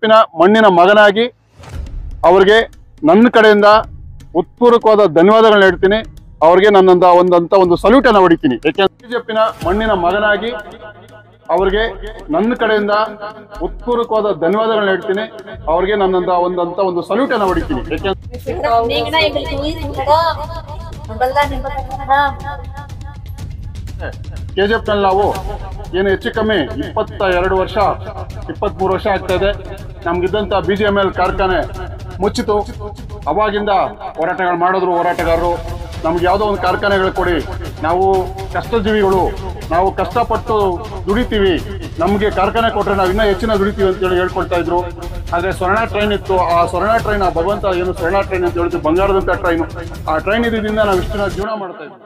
ಕೆಜಿಎಫ್ನ ಮಣ್ಣಿನ ಮಗನಾಗಿ ಅವ್ರಿಗೆ ನನ್ನ ಕಡೆಯಿಂದ ಉತ್ಪೂರ್ವಕವಾದ ಧನ್ಯವಾದಗಳನ್ನ ಹೇಳ್ತೀನಿ ಅವ್ರಿಗೆ ನನ್ನಂದ ಒಂದಂತ ಒಂದು ಸಲ್ಯೂಟ್ ಅನ್ನ ಹೊಡಿತೀನಿ ಯಾಕೆಂದ್ರೆ ಕೆಜಿಎಫ್ನ ಮಣ್ಣಿನ ಮಗನಾಗಿ ಅವ್ರಿಗೆ ನನ್ನ ಕಡೆಯಿಂದ ಉತ್ಪೂರ್ವಕವಾದ ಧನ್ಯವಾದಗಳನ್ನ ಹೇಳ್ತೀನಿ ಅವ್ರಿಗೆ ನನ್ನಂದ ಒಂದಂತ ಒಂದು ಸಲ್ಯೂಟ್ ಅನ್ನ ಹೊಡಿತೀನಿ ಯಾಕೆಂದ್ರೆ நீங்கதான் எங்களுக்கு உயிர் மேடம் நம்மளதான் நிம்மதி மேடம் ಕೆಜಿಎಫ್ ನಲ್ಲಿ ನಾವು ಏನು ಹೆಚ್ಚು ಕಮ್ಮಿ ಇಪ್ಪತ್ತ ಎರಡು ವರ್ಷ ಇಪ್ಪತ್ತ್ ಮೂರು ವರ್ಷ ಆಗ್ತಾ ಇದೆ ನಮ್ಗಿದ್ದಂತ ಬಿ ಜಿ ಎಮ್ ಎಲ್ ಕಾರ್ಖಾನೆ ಮುಚ್ಚಿತು ಅವಾಗಿಂದ ಹೋರಾಟಗಳು ಮಾಡಿದ್ರು ಹೋರಾಟಗಾರರು ನಮ್ಗೆ ಯಾವುದೋ ಒಂದು ಕಾರ್ಖಾನೆಗಳು ಕೊಡಿ ನಾವು ಕಷ್ಟಜೀವಿಗಳು ನಾವು ಕಷ್ಟಪಟ್ಟು ದುಡಿತೀವಿ ನಮಗೆ ಕಾರ್ಖಾನೆ ಕೊಟ್ರೆ ನಾವು ಇನ್ನೂ ಹೆಚ್ಚಿನ ದುಡಿತೀವಿ ಅಂತೇಳಿ ಹೇಳ್ಕೊಳ್ತಾ ಇದ್ರು ಆದ್ರೆ ಸ್ವರ್ಣ ಟ್ರೈನ್ ಇತ್ತು ಆ ಸ್ವರ್ಣ ಟ್ರೈನ್ ಆ ಭಗವಂತ ಏನು ಸ್ವರ್ಣ ಟ್ರೈನ್ ಅಂತ ಹೇಳಿದ್ರು ಬಂಗಾರದಂತ ಟ್ರೈನ್ ಆ ಟ್ರೈನ್ ಇದರಿಂದ ನಾವು ಇಷ್ಟು ದಿನ ಜೀವನ ಮಾಡ್ತಾ ಇದ್ವಿ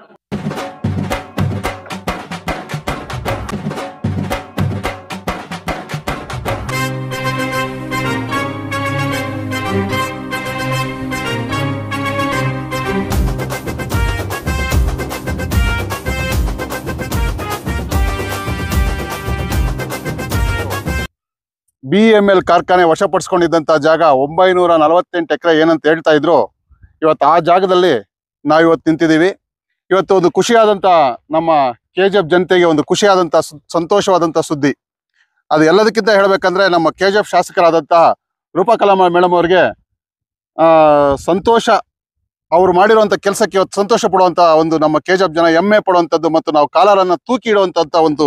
ಬಿ ಎಂ ಎಲ್ ಕಾರ್ಖಾನೆ ವಶಪಡಿಸ್ಕೊಂಡಿದ್ದಂತ ಜಾಗ ಒಂಬೈನೂರ ನಲವತ್ತೆಂಟು ಎಕರೆ ಏನಂತ ಹೇಳ್ತಾ ಇದ್ರು ಇವತ್ತು ಆ ಜಾಗದಲ್ಲಿ ನಾವು ಇವತ್ತು ನಿಂತಿದ್ದೀವಿ ಇವತ್ತು ಒಂದು ಖುಷಿಯಾದಂತ ನಮ್ಮ ಕೆ ಜಿ ಎಫ್ ಜನತೆಗೆ ಒಂದು ಖುಷಿಯಾದಂತ ಸು- ಸಂತೋಷವಾದಂತ ಸುದ್ದಿ ಅದು ಎಲ್ಲದಕ್ಕಿಂತ ಹೇಳ್ಬೇಕಂದ್ರೆ ನಮ್ಮ ಕೆ ಜಿ ಎಫ್ ಶಾಸಕರಾದಂತಹ ರೂಪಕಲಾ ಮೇಡಮ್ ಅವ್ರಿಗೆ ಆ, ಸಂತೋಷ ಅವ್ರು ಮಾಡಿರುವಂತ ಕೆಲಸಕ್ಕೆ ಇವತ್ತು ಸಂತೋಷ ಪಡುವಂತ ಒಂದು ನಮ್ಮ ಕೆ ಜಿ ಎಫ್ ಜನ ಹೆಮ್ಮೆ ಪಡುವಂತದ್ದು ಮತ್ತು ನಾವು ಕಾಲರನ್ನ ತೂಕಿ ಇಡುವಂತ ಒಂದು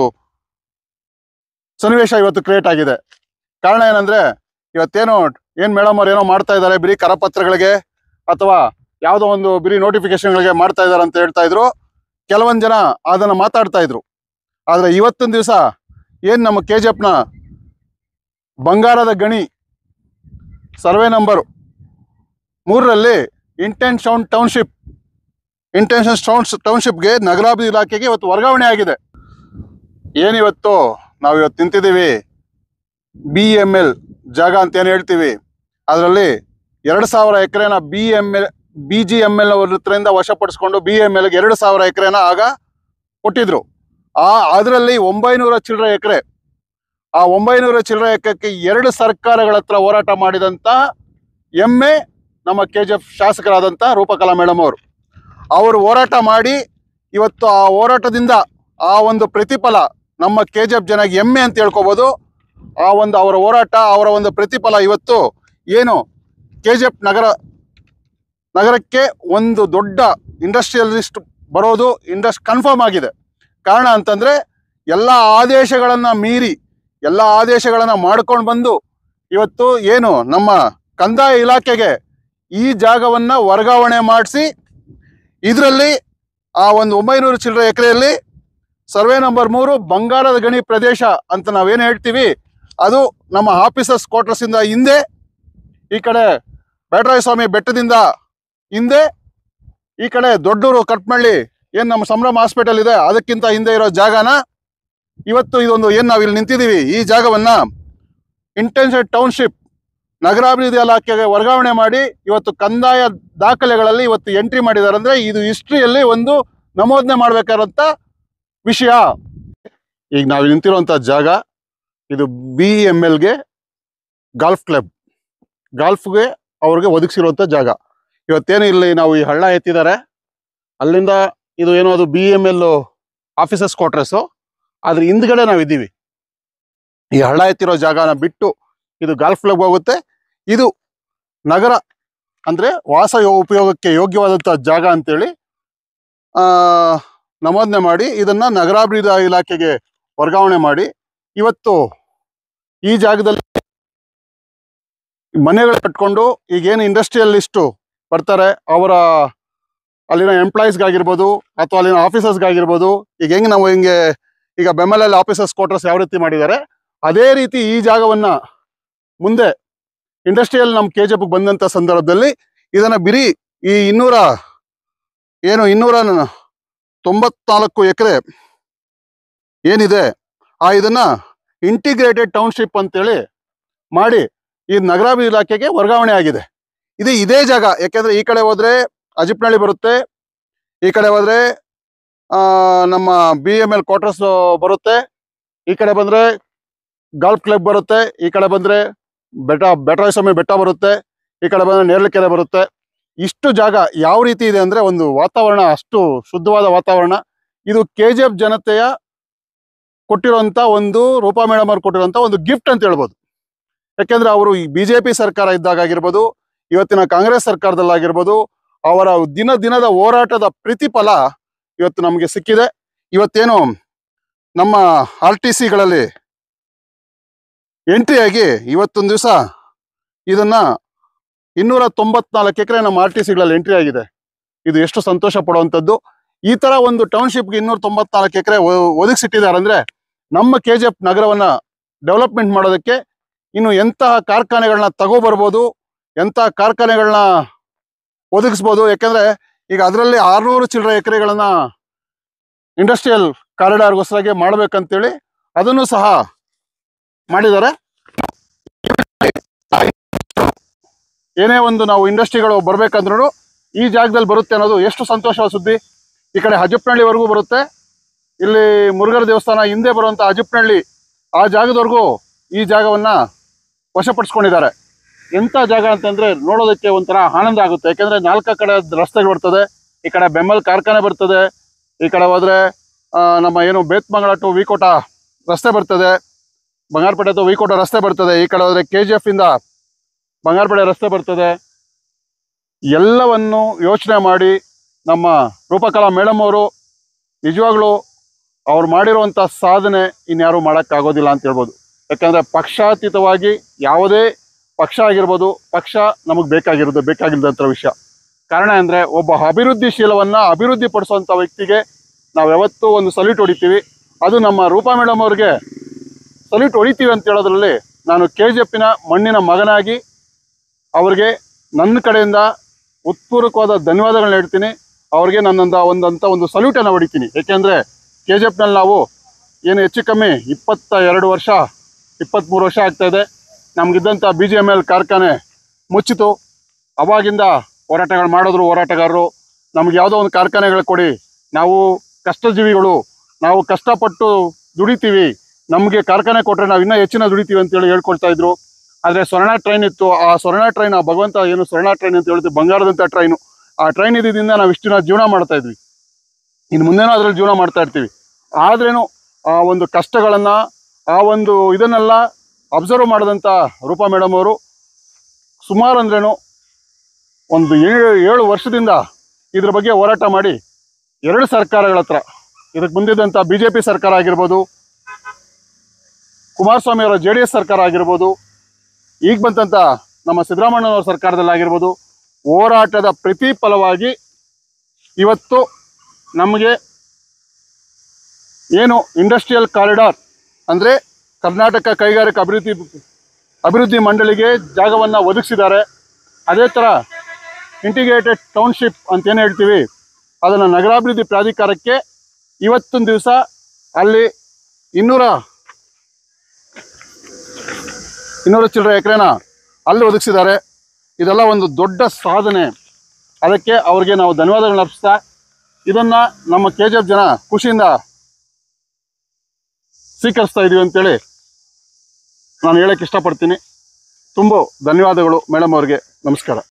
ಸನ್ನಿವೇಶ ಇವತ್ತು ಕ್ರಿಯೇಟ್ ಆಗಿದೆ ಕಾರಣ ಏನಂದ್ರೆ ಇವತ್ತೇನು ಏನ್ ಮೇಡಮ್ ಅವ್ರು ಏನೋ ಮಾಡ್ತಾ ಇದ್ದಾರೆ ಬರೀ ಕರಪತ್ರಗಳಿಗೆ ಅಥವಾ ಯಾವುದೋ ಒಂದು ಬರೀ ನೋಟಿಫಿಕೇಶನ್ಗಳಿಗೆ ಮಾಡ್ತಾ ಇದ್ದಾರೆ ಅಂತ ಹೇಳ್ತಾ ಇದ್ರು ಕೆಲವೊಂದ್ ಜನ ಅದನ್ನ ಮಾತಾಡ್ತಾ ಇದ್ರು ಆದ್ರೆ ಇವತ್ತಿನ ದಿವಸ ಏನ್ ನಮ್ಮ ಕೆ ಜಿ ಎಫ್ನ ಬಂಗಾರದ ಗಣಿ ಸರ್ವೆ ನಂಬರ್ ಮೂರರಲ್ಲಿ ಇಂಟೆನ್ಷನ್ ಟೌನ್ಶಿಪ್ ಇಂಟೆನ್ಷನ್ ಟೌನ್ ಟೌನ್ಶಿಪ್ಗೆ ನಗರಾಭಿವೃದ್ಧಿ ಇಲಾಖೆಗೆ ಇವತ್ತು ವರ್ಗಾವಣೆ ಆಗಿದೆ ಏನಿವತ್ತು ನಾವು ಇವತ್ತು ನಿಂತಿದ್ದೀವಿ ಬಿ ಎಮ್ ಎಲ್ ಜಾಗ ಅಂತ ಏನು ಹೇಳ್ತೀವಿ ಅದರಲ್ಲಿ ಎರಡು ಸಾವಿರ ಎಕರೆನ B M L B G M L ಅವ್ರ ಹತ್ರದಿಂದ ವಶಪಡಿಸ್ಕೊಂಡು ಬಿ ಎಮ್ ಎಲ್ಗೆ ಎರಡು ಸಾವಿರ ಎಕರೆನ ಆಗ ಕೊಟ್ಟಿದ್ರು ಆ ಅದರಲ್ಲಿ ಒಂಬೈನೂರ ಚಿಲ್ಲರೆ ಎಕರೆ ಆ ಒಂಬೈನೂರ ಚಿಲ್ಲರೆ ಎಕರೆಗೆ ಎರಡು ಸರ್ಕಾರಗಳ ಹತ್ರ ಹೋರಾಟ ಮಾಡಿದಂತ ಎಮ್ಮೆ ನಮ್ಮ ಕೆ ಜಿ ಎಫ್ ಶಾಸಕರಾದಂಥ ರೂಪಕಲಾ ಮೇಡಮ್ ಅವರು ಅವರು ಹೋರಾಟ ಮಾಡಿ ಇವತ್ತು ಆ ಹೋರಾಟದಿಂದ ಆ ಒಂದು ಪ್ರತಿಫಲ ನಮ್ಮ ಕೆ ಜಿ ಎಫ್ ಜನಗೆ ಹೆಮ್ಮೆ ಅಂತ ಹೇಳ್ಕೊಬೋದು ಆ ಒಂದು ಅವರ ಹೋರಾಟ ಅವರ ಒಂದು ಪ್ರತಿಫಲ ಇವತ್ತು ಏನು ಕೆ ಜಿ ಎಫ್ ನಗರ ನಗರಕ್ಕೆ ಒಂದು ದೊಡ್ಡ ಇಂಡಸ್ಟ್ರಿಯಲಿಸ್ಟ್ ಬರೋದು ಇಂಡಸ್ ಕನ್ಫರ್ಮ್ ಆಗಿದೆ ಕಾರಣ ಅಂತಂದ್ರೆ ಎಲ್ಲ ಆದೇಶಗಳನ್ನ ಮೀರಿ ಎಲ್ಲ ಆದೇಶಗಳನ್ನ ಮಾಡ್ಕೊಂಡು ಬಂದು ಇವತ್ತು ಏನು ನಮ್ಮ ಕಂದಾಯ ಇಲಾಖೆಗೆ ಈ ಜಾಗವನ್ನ ವರ್ಗಾವಣೆ ಮಾಡಿಸಿ ಇದರಲ್ಲಿ ಆ ಒಂದು ಒಂಬೈನೂರು ಚಿಲ್ಲರೆ ಎಕರೆಯಲ್ಲಿ ಸರ್ವೆ ನಂಬರ್ ಮೂರು ಬಂಗಾರದ ಗಣಿ ಪ್ರದೇಶ ಅಂತ ನಾವೇನು ಹೇಳ್ತೀವಿ ಅದು ನಮ್ಮ ಆಫೀಸರ್ಸ್ ಕ್ವಾರ್ಟರ್ಸ್ ಇಂದ ಹಿಂದೆ ಈ ಕಡೆ ಬ್ಯಾಟರಾಯ ಸ್ವಾಮಿ ಬೆಟ್ಟದಿಂದ ಹಿಂದೆ ಈ ಕಡೆ ದೊಡ್ಡೂರು ಕಟ್ಮಳ್ಳಿ ಏನ್ ನಮ್ಮ ಸಂಭ್ರಮ ಹಾಸ್ಪಿಟಲ್ ಇದೆ ಅದಕ್ಕಿಂತ ಹಿಂದೆ ಇರೋ ಜಾಗನ ಇವತ್ತು ಇದೊಂದು ಏನ್ ನಾವು ಇಲ್ಲಿ ನಿಂತಿದ್ದೀವಿ ಈ ಜಾಗವನ್ನ ಇಂಟೆನ್ಷನ್ ಟೌನ್ಶಿಪ್ ನಗರಾಭಿವೃದ್ಧಿ ಇಲಾಖೆಗೆ ವರ್ಗಾವಣೆ ಮಾಡಿ ಇವತ್ತು ಕಂದಾಯ ದಾಖಲೆಗಳಲ್ಲಿ ಇವತ್ತು ಎಂಟ್ರಿ ಮಾಡಿದ್ದಾರೆ ಅಂದ್ರೆ ಇದು ಹಿಸ್ಟ್ರಿಯಲ್ಲಿ ಒಂದು ನಮೂದನೆ ಮಾಡ್ಬೇಕಾದಂತ ವಿಷಯ ಈಗ ನಾವು ನಿಂತಿರುವಂತ ಜಾಗ ಇದು ಬಿ ಎಮ್ ಎಲ್ಗೆ ಗಾಲ್ಫ್ ಕ್ಲಬ್ ಗಾಲ್ಫ್ಗೆ ಅವ್ರಿಗೆ ಒದಗಿಸಿರುವಂತ ಜಾಗ ಇವತ್ತೇನು ಇಲ್ಲಿ ನಾವು ಈ ಹಳ್ಳ ಎತ್ತಿದ್ದಾರೆ ಅಲ್ಲಿಂದ ಇದು ಏನೋ ಅದು B M L officers quarters ಅದ್ರ ಹಿಂದ್ಗಡೆ ನಾವು ಇದ್ದೀವಿ ಈ ಹಳ್ಳ ಎತ್ತಿರೋ ಜಾಗನ ಬಿಟ್ಟು ಇದು ಗಾಲ್ಫ್ ಕ್ಲಬ್ ಹೋಗುತ್ತೆ ಇದು ನಗರ ಅಂದ್ರೆ ವಾಸ ಯೋ- ಉಪಯೋಗಕ್ಕೆ ಯೋಗ್ಯವಾದಂತ ಜಾಗ ಅಂತೇಳಿ ಆ ನಮೂದನೆ ಮಾಡಿ ಇದನ್ನ ನಗರಾಭಿವೃದ್ಧಿ ಇಲಾಖೆಗೆ ವರ್ಗಾವಣೆ ಮಾಡಿ ಇವತ್ತು ಈ ಜಾಗದಲ್ಲಿ ಮನೆಗಳು ಕಟ್ಕೊಂಡು ಈಗೇನು ಇಂಡಸ್ಟ್ರಿಯಲಿಸ್ಟು ಬರ್ತಾರೆ ಅವರ ಅಲ್ಲಿನ ಎಂಪ್ಲಾಯೀಸ್ಗಾಗಿರ್ಬೋದು ಅಥವಾ ಅಲ್ಲಿನ ಆಫೀಸರ್ಸ್ಗಾಗಿರ್ಬೋದು ಈಗ ಹೆಂಗೆ ನಾವು ಹಿಂಗೆ ಈಗ ಬೆಮ್ಮಲಲ್ಲಿ ಆಫೀಸರ್ಸ್ ಕ್ವಾರ್ಟರ್ಸ್ ಯಾವ ರೀತಿ ಮಾಡಿದ್ದಾರೆ ಅದೇ ರೀತಿ ಈ ಜಾಗವನ್ನ ಮುಂದೆ ಇಂಡಸ್ಟ್ರಿಯಲ್ ನಮ್ಮ ಕೆ ಜಿ ಬಂದಂತ ಸಂದರ್ಭದಲ್ಲಿ ಇದನ್ನ ಬಿರಿ ಈ ಇನ್ನೂರ ಏನು ಇನ್ನೂರ ನ- ತೊಂಬತ್ನಾಲ್ಕು ಎಕರೆ ಏನಿದೆ ಆ ಇದನ್ನ ಇಂಟಿಗ್ರೇಟೆಡ್ ಟೌನ್ಶಿಪ್ ಅಂತೇಳಿ ಮಾಡಿ ಈ ನಗರಾಭಿವೃದ್ಧಿ ಇಲಾಖೆಗೆ ವರ್ಗಾವಣೆ ಆಗಿದೆ ಇದು ಇದೇ ಜಾಗ ಯಾಕೆಂದ್ರೆ ಈ ಕಡೆ ಹೋದ್ರೆ ಅಜಿಪ್ನಳ್ಳಿ ಬರುತ್ತೆ ಈ ಕಡೆ ಹೋದ್ರೆ ಆ, ನಮ್ಮ ಬಿ ಎಮ್ ಎಲ್ ಕ್ವಾರ್ಟರ್ಸ್ ಬರುತ್ತೆ ಈ ಕಡೆ ಬಂದ್ರೆ ಗಾಲ್ಫ್ ಕ್ಲಬ್ ಬರುತ್ತೆ ಈ ಕಡೆ ಬಂದ್ರೆ ಬೆಟ್ಟ ಬೆಟ್ಟಸ್ವಾಮಿ ಬೆಟ್ಟ ಬರುತ್ತೆ ಈ ಕಡೆ ಬಂದ್ರೆ ನೇರ್ಲಕೆರೆ ಬರುತ್ತೆ ಇಷ್ಟು ಜಾಗ ಯಾವ ರೀತಿ ಇದೆ ಅಂದ್ರೆ ಒಂದು ವಾತಾವರಣ ಅಷ್ಟು ಶುದ್ಧವಾದ ವಾತಾವರಣ ಇದು ಕೆ ಜಿ ಎಫ್ ಜನತೆಯ ಕೊಟ್ಟಿರುವಂತ ಒಂದು ರೂಪಾ ಮೇಡಮ್ ಅವ್ರು ಕೊಟ್ಟಿರುವಂತ ಒಂದು ಗಿಫ್ಟ್ ಅಂತ ಹೇಳ್ಬೋದು ಯಾಕೆಂದ್ರೆ ಅವರು ಈ ಬಿಜೆಪಿ ಸರ್ಕಾರ ಇದ್ದಾಗ ಆಗಿರ್ಬೋದು ಇವತ್ತಿನ ಕಾಂಗ್ರೆಸ್ ಸರ್ಕಾರದಲ್ಲಾಗಿರ್ಬೋದು ಅವರ ದಿನ ದಿನದ ಹೋರಾಟದ ಪ್ರತಿಫಲ ಇವತ್ತು ನಮಗೆ ಸಿಕ್ಕಿದೆ ಇವತ್ತೇನು ನಮ್ಮ ಆರ್ ಟಿ ಸಿಗಳಲ್ಲಿ ಎಂಟ್ರಿ ಆಗಿ ಇವತ್ತೊಂದು ದಿವಸ ಇದನ್ನ ಇನ್ನೂರ ತೊಂಬತ್ನಾಲ್ಕು ಎಕರೆ ನಮ್ಮ ಆರ್ ಟಿ ಸಿಗಳಲ್ಲಿ ಎಂಟ್ರಿ ಆಗಿದೆ ಇದು ಎಷ್ಟು ಸಂತೋಷ ಪಡುವಂಥದ್ದು ಈ ತರ ಒಂದು ಟೌನ್ಶಿಪ್ಗೆ ಇನ್ನೂರ ತೊಂಬತ್ನಾಲ್ಕು ಎಕರೆ ಒದಗಿಸಿಟ್ಟಿದ್ದಾರೆ ಅಂದ್ರೆ ನಮ್ಮ ಕೆ ಜಿ ಎಫ್ ನಗರವನ್ನ ಡೆವಲಪ್ಮೆಂಟ್ ಮಾಡೋದಕ್ಕೆ ಇನ್ನು ಎಂತಹ ಕಾರ್ಖಾನೆಗಳನ್ನ ತಗೋಬರ್ಬೋದು ಎಂತಹ ಕಾರ್ಖಾನೆಗಳನ್ನ ಒದಗಿಸ್ಬೋದು ಯಾಕಂದ್ರೆ ಈಗ ಅದರಲ್ಲಿ ಆರ್ನೂರು ಚಿಲ್ಲರೆ ಎಕರೆಗಳನ್ನ ಇಂಡಸ್ಟ್ರಿಯಲ್ ಕಾರಿಡಾರ್ಗೋಸ್ಕರಗೆ ಮಾಡ್ಬೇಕಂತೇಳಿ ಅದನ್ನು ಸಹ ಮಾಡಿದ್ದಾರೆ ಏನೇ ಒಂದು ನಾವು ಇಂಡಸ್ಟ್ರಿಗಳು ಬರ್ಬೇಕಂದ್ರೂ ಈ ಜಾಗದಲ್ಲಿ ಬರುತ್ತೆ ಅನ್ನೋದು ಎಷ್ಟು ಸಂತೋಷದ ಸುದ್ದಿ ಈ ಕಡೆ ಹಜಪ್ಪನಹಳ್ಳಿವರೆಗೂ ಬರುತ್ತೆ ಇಲ್ಲಿ ಮುರುಘರ ದೇವಸ್ಥಾನ ಹಿಂದೆ ಬರುವಂತ ಹಜಪ್ಪನಹಳ್ಳಿ ಆ ಜಾಗದವರೆಗೂ ಈ ಜಾಗವನ್ನ ವಶಪಡಿಸ್ಕೊಂಡಿದ್ದಾರೆ ಎಂತ ಜಾಗ ಅಂತಂದ್ರೆ ನೋಡೋದಕ್ಕೆ ಒಂಥರ ಆನಂದ ಆಗುತ್ತೆ ಯಾಕಂದ್ರೆ ನಾಲ್ಕ ಕಡೆ ರಸ್ತೆಗಳು ಬರ್ತದೆ ಈ ಕಡೆ ಬೆಮ್ಮಲ್ ಕಾರ್ಖಾನೆ ಬರ್ತದೆ ಈ ಕಡೆ ಹೋದ್ರೆ ಆ, ನಮ್ಮ ಏನು ಬೇತ್ಮಂಗಳ ಟು ವಿಕೋಟ ರಸ್ತೆ ಬರ್ತದೆ ಬಂಗಾರಪೇಟೆ ಟು ವಿಕೋಟ ರಸ್ತೆ ಬರ್ತದೆ ಈ ಕಡೆ ಹೋದ್ರೆ ಕೆ ಜಿ ಎಫ್ ಇಂದ ಬಂಗಾರಪೇಟೆ ರಸ್ತೆ ಬರ್ತದೆ ಎಲ್ಲವನ್ನು ಯೋಚನೆ ಮಾಡಿ ನಮ್ಮ ರೂಪಕಲಾ ಮೇಡಮ್ ಅವರು ನಿಜವಾಗ್ಲೂ ಅವ್ರು ಮಾಡಿರುವಂಥ ಸಾಧನೆ ಇನ್ಯಾರು ಮಾಡೋಕ್ಕಾಗೋದಿಲ್ಲ ಅಂತ ಹೇಳ್ಬೋದು ಯಾಕಂದ್ರೆ ಪಕ್ಷಾತೀತವಾಗಿ ಯಾವುದೇ ಪಕ್ಷ ಆಗಿರ್ಬೋದು ಪಕ್ಷ ನಮಗೆ ಬೇಕಾಗಿರೋದು ಬೇಕಾಗಿಲ್ಲದಂಥ ವಿಷಯ ಕಾರಣ ಅಂದ್ರೆ ಒಬ್ಬ ಅಭಿವೃದ್ಧಿಶೀಲವನ್ನ ಅಭಿವೃದ್ಧಿ ಪಡಿಸುವಂತ ವ್ಯಕ್ತಿಗೆ ನಾವು ಯಾವತ್ತೂ ಒಂದು ಸಲ್ಯೂಟ್ ಹೊಡಿತೀವಿ ಅದು ನಮ್ಮ ರೂಪಾ ಮೇಡಮ್ ಅವ್ರಿಗೆ ಸಲ್ಯೂಟ್ ಹೊಡಿತೀವಿ ಅಂತ ಹೇಳೋದ್ರಲ್ಲಿ ನಾನು ಕೆ ಜಿ ಎಫ್ನ ಮಣ್ಣಿನ ಮಗನಾಗಿ ಅವ್ರಿಗೆ ನನ್ನ ಕಡೆಯಿಂದ ಉತ್ಪೂರ್ವಕವಾದ ಧನ್ಯವಾದಗಳನ್ನ ಹೇಳ್ತೀನಿ ಅವ್ರಿಗೆ ನನ್ನಂದ ಒಂದಂತ ಒಂದು ಸಲ್ಯೂಟನ್ನು ಹೊಡಿತೀನಿ ಯಾಕೆಂದ್ರೆ ಕೆ ಜಿ ಎಫ್ನಲ್ಲಿ ನಾವು ಏನು ಹೆಚ್ಚು ಕಮ್ಮಿ ಇಪ್ಪತ್ತ ಎರಡು ವರ್ಷ ಇಪ್ಪತ್ತ್ಮೂರು ವರ್ಷ ಆಗ್ತಾ ಇದೆ ನಮಗಿದ್ದಂಥ ಬಿ ಜಿ ಎಮ್ ಎಲ್ ಕಾರ್ಖಾನೆ ಮುಚ್ಚಿತು ಅವಾಗಿಂದ ಹೋರಾಟಗಳು ಮಾಡಿದ್ರು ಹೋರಾಟಗಾರರು ನಮ್ಗೆ ಯಾವುದೋ ಒಂದು ಕಾರ್ಖಾನೆಗಳು ಕೊಡಿ ನಾವು ಕಷ್ಟಜೀವಿಗಳು ನಾವು ಕಷ್ಟಪಟ್ಟು ದುಡಿತೀವಿ ನಮಗೆ ಕಾರ್ಖಾನೆ ಕೊಟ್ಟರೆ ನಾವು ಇನ್ನೂ ಹೆಚ್ಚಿನ ದುಡಿತೀವಿ ಅಂತೇಳಿ ಹೇಳ್ಕೊಳ್ತಾ ಇದ್ರು ಆದರೆ ಸ್ವರ್ಣ ಟ್ರೈನ್ ಇತ್ತು ಆ ಸ್ವರ್ಣ ಟ್ರೈನ್ ಆ ಭಗವಂತ ಏನು ಸ್ವರ್ಣ ಟ್ರೈನ್ ಅಂತ ಹೇಳ್ತೀವಿ ಬಂಗಾರದಂಥ ಟ್ರೈನು ಆ ಟ್ರೈನ್ ಇದ್ದಿದ್ದರಿಂದ ನಾವು ಇಷ್ಟು ದಿನ ಜೀವನ ಮಾಡ್ತಾ ಇದ್ವಿ ಇನ್ನು ಮುಂದೆನೂ ಅದ್ರಲ್ಲಿ ಜೀವನ ಮಾಡ್ತಾ ಇರ್ತೀವಿ ಆದ್ರೇನು ಆ ಒಂದು ಕಷ್ಟಗಳನ್ನ ಆ ಒಂದು ಇದನ್ನೆಲ್ಲ ಅಬ್ಸರ್ವ್ ಮಾಡಿದಂಥ ರೂಪಾ ಮೇಡಮ್ ಅವರು ಸುಮಾರು ಅಂದ್ರೇನು ಒಂದು ಏಳು ಏಳು ವರ್ಷದಿಂದ ಇದ್ರ ಬಗ್ಗೆ ಹೋರಾಟ ಮಾಡಿ ಎರಡು ಸರ್ಕಾರಗಳ ಹತ್ರ ಇದಕ್ಕೆ ಮುಂದಿದ್ದಂಥ ಬಿ ಜೆ ಪಿ ಸರ್ಕಾರ ಆಗಿರ್ಬೋದು ಕುಮಾರಸ್ವಾಮಿ ಅವರ ಜೆ ಡಿ ಎಸ್ ಸರ್ಕಾರ ಆಗಿರ್ಬೋದು ಈಗ ಬಂದಂಥ ನಮ್ಮ ಸಿದ್ದರಾಮಣ್ಣನವರ ಸರ್ಕಾರದಲ್ಲಾಗಿರ್ಬೋದು ಹೋರಾಟದ ಪ್ರತಿಫಲವಾಗಿ ಇವತ್ತು ನಮಗೆ ಏನು ಇಂಡಸ್ಟ್ರಿಯಲ್ ಕಾರಿಡಾರ್ ಅಂದರೆ ಕರ್ನಾಟಕ ಕೈಗಾರಿಕಾ ಅಭಿವೃದ್ಧಿ ಅಭಿವೃದ್ಧಿ ಮಂಡಳಿಗೆ ಜಾಗವನ್ನು ಒದಗಿಸಿದ್ದಾರೆ ಅದೇ ಥರ ಇಂಟಿಗ್ರೇಟೆಡ್ ಟೌನ್ಶಿಪ್ ಅಂತ ಏನು ಹೇಳ್ತೀವಿ ಅದನ್ನು ನಗರಾಭಿವೃದ್ಧಿ ಪ್ರಾಧಿಕಾರಕ್ಕೆ ಇವತ್ತೊಂದು ದಿವಸ ಅಲ್ಲಿ ಇನ್ನೂರ ಇನ್ನೂರ ಚಿಲ್ಲರೆ ಎಕರೆನ ಅಲ್ಲಿ ಒದಗಿಸಿದ್ದಾರೆ ಇದೆಲ್ಲ ಒಂದು ದೊಡ್ಡ ಸಾಧನೆ ಅದಕ್ಕೆ ಅವ್ರಿಗೆ ನಾವು ಧನ್ಯವಾದಗಳನ್ನ ಅರ್ಪಿಸ್ತಾ ಇದನ್ನ ನಮ್ಮ ಕೆ ಜಿ ಎಫ್ ಜನ ಖುಷಿಯಿಂದ ಸ್ವೀಕರಿಸ್ತಾ ಇದೀವಿ ಅಂತೇಳಿ ನಾನು ಹೇಳಕ್ಕೆ ಇಷ್ಟಪಡ್ತೀನಿ ತುಂಬ ಧನ್ಯವಾದಗಳು ಮೇಡಮ್ ಅವ್ರಿಗೆ ನಮಸ್ಕಾರ